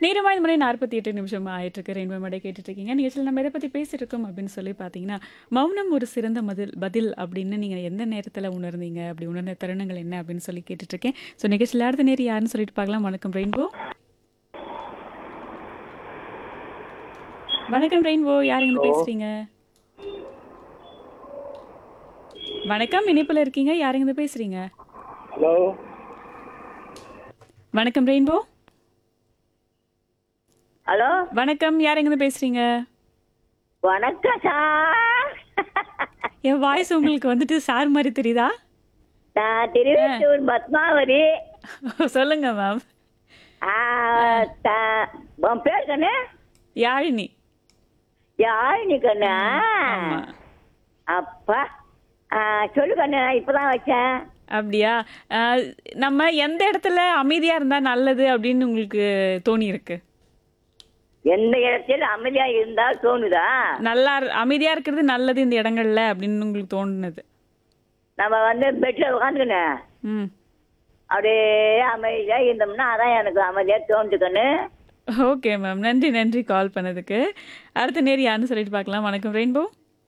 நேரமா இந்த மணி நாற்பத்தி எட்டு நிமிஷம் ஆயிட்டு இருக்கு ரெயின்போ மடை கேட்டுட்டு இருக்கீங்க நிகழ்ச்சியில் நம்ம எதை பத்தி பேசிட்டு இருக்கோம் அப்படின்னு சொல்லி பார்த்தீங்கன்னா மௌனம் ஒரு சிறந்த பதில் பதில் அப்படின்னு நீங்க எந்த நேரத்துல உணர்ந்தீங்க அப்படி உணர்ந்த தருணங்கள் என்ன அப்படின்னு சொல்லி கேட்டுட்டு இருக்கேன் ஸோ நிகழ்ச்சியில் அடுத்த நேரம் யாருன்னு சொல்லிட்டு பார்க்கலாம் வணக்கம் ரெயின்போ வணக்கம் ரெயின்போ யாருங்க பேசுறீங்க வணக்கம் இணைப்புல இருக்கீங்க யாருங்க பேசுறீங்க ஹலோ வணக்கம் ரெயின்போ ஹலோ வணக்கம் யாருங்க பேசுறீங்க வணக்கம் சார் என் வாய்ஸ் உங்களுக்கு வந்துட்டு சார் மாதிரி தெரியுதா நான் திருவள்ளூர் பத்மாவதி சொல்லுங்க மேம் ஆ, த- உன் பேர் கண்ணு யாழினி யாழினி கண்ணு ஆமா அப்பா ஆ, சொல்லு கண்ணு இப்பதான் வச்சேன் அப்படியா அஹ், நம்ம எந்த இடத்துல அமைதியா இருந்தா நல்லது அப்படின்னு உங்களுக்கு தோணி இருக்கு எந்த இடத்துல அமைதியா இருந்தா தோணுதா நல்லா இரு- அமைதியா இருக்கிறது நல்லது இந்த இடங்கள்ல அப்படின்னு உங்களுக்கு தோணுனது நம்ம வந்து பெட்ல உட்காந்துக்கணும் ம் அப்படியே அமைதியா இருந்தோம்னா அதான் எனக்கு அமைதியா தோணுது கண்ணு ஓகே மேம் நன்றி நன்றி கால் பண்ணதுக்கு அடுத்த நேர் யாருன்னு சொல்லிட்டு பார்க்கலாம் வணக்கம் ரெயின்போ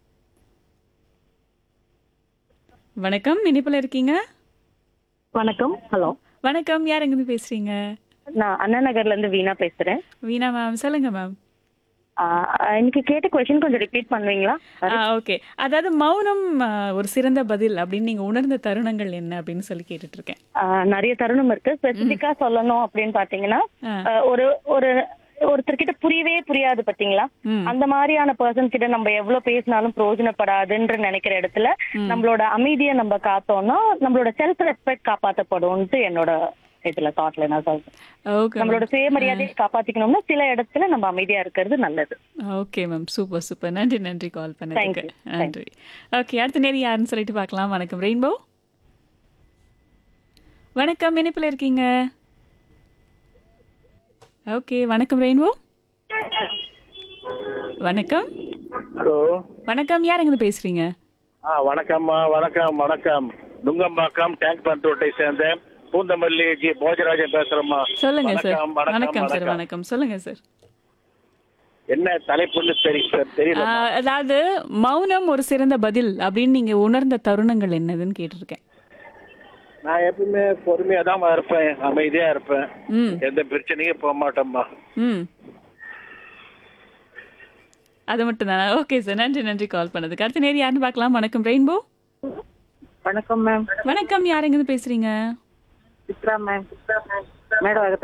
வணக்கம் இனிப்புல இருக்கீங்க வணக்கம் ஹலோ வணக்கம் யார் எங்கிருந்து பேசுறீங்க நான் அண்ணா நகர்ல இருந்து வீணா பேசுறேன் வீணா மேம் சொல்லுங்க மேம் ஆஹ் எனக்கு கேட்ட கொஸ்டின் கொஞ்சம் ரிப்பீட் பண்ணுவீங்களா ஓகே அதாவது மௌனம் ஆ, ஒரு சிறந்த பதில் அப்படின்னு நீங்க உணர்ந்த தருணங்கள் என்ன அப்படின்னு சொல்லி கேட்டுட்டு இருக்கேன் ஆஹ் நிறைய தருணம் இருக்கு ஸ்பெசிபிக்கா சொல்லணும் அப்படின்னு பாத்தீங்கன்னா ஆ. ஆஹ் ஒரு ஒரு ஒருத்தர்கிட்ட புரியவே புரியாது பாத்தீங்களா ம். அந்த மாதிரியான பர்சன் கிட்ட நம்ம எவ்வளவு பேசினாலும் பிரயோஜனப்படாதுன்ற நினைக்கிற இடத்துல நம்மளோட அமைதியை நம்ம காத்தோம்னா நம்மளோட செல்ஃப் ரெஸ்பெக்ட் காப்பாத்தப்படும்ட்டு என்னோட இதுல தாட்ல நான் சொல்றேன் ஓகே நம்மளோட சுயமரியாதையை காப்பாத்திக்கணும்னா சில இடத்துல நம்ம அமைதியா இருக்கிறது நல்லது ஓகே மேம் சூப்பர் சூப்பர் நன்றி நன்றி கால் பண்ணதுக்கு Thank you. நன்றி ஓகே அடுத்த நேரம் யாருன்னு சொல்லிட்டு பார்க்கலாம் வணக்கம் ரெயின்போ வணக்கம் இணைப்புல இருக்கீங்க ஓகே வணக்கம் ரெயின்போ வணக்கம் ஹலோ வணக்கம் யார் எங்கிருந்து பேசுறீங்க ஆ வணக்கம்மா வணக்கம் வணக்கம் நுங்கம்பாக்கம் டேங்க் பந்தோட்டை சேர்ந்த பூந்தமல்லி ஜி போஜராஜன் பேசுறேம்மா சொல்லுங்க சார் வணக்கம், வணக்கம், வணக்கம் சார் வணக்கம். வணக்கம் சொல்லுங்க சார் என்ன தலைப்புன்னு தெரியும் சார் தெரியல ஆஹ், அதாவது மௌனம் ஒரு சிறந்த பதில் அப்படின்னு நீங்க உணர்ந்த தருணங்கள் என்னதுன்னு கேட்டிருக்கேன் நான் எப்பவுமே பொறுமையா தான் இருப்பேன் அமைதியா இருப்பேன் ம் எந்த பிரச்சனையும் போக மாட்டோம்மா ம் அது மட்டும் தானே ஓகே சார் நன்றி நன்றி கால் பண்ணதுக்கு அடுத்த நேரம் யாருன்னு பார்க்கலாம் வணக்கம் ரெயின்போ வணக்கம் மேம் வணக்கம் யார் எங்கிருந்து பேசுறீங்க சித்ரா மேம் மேடம்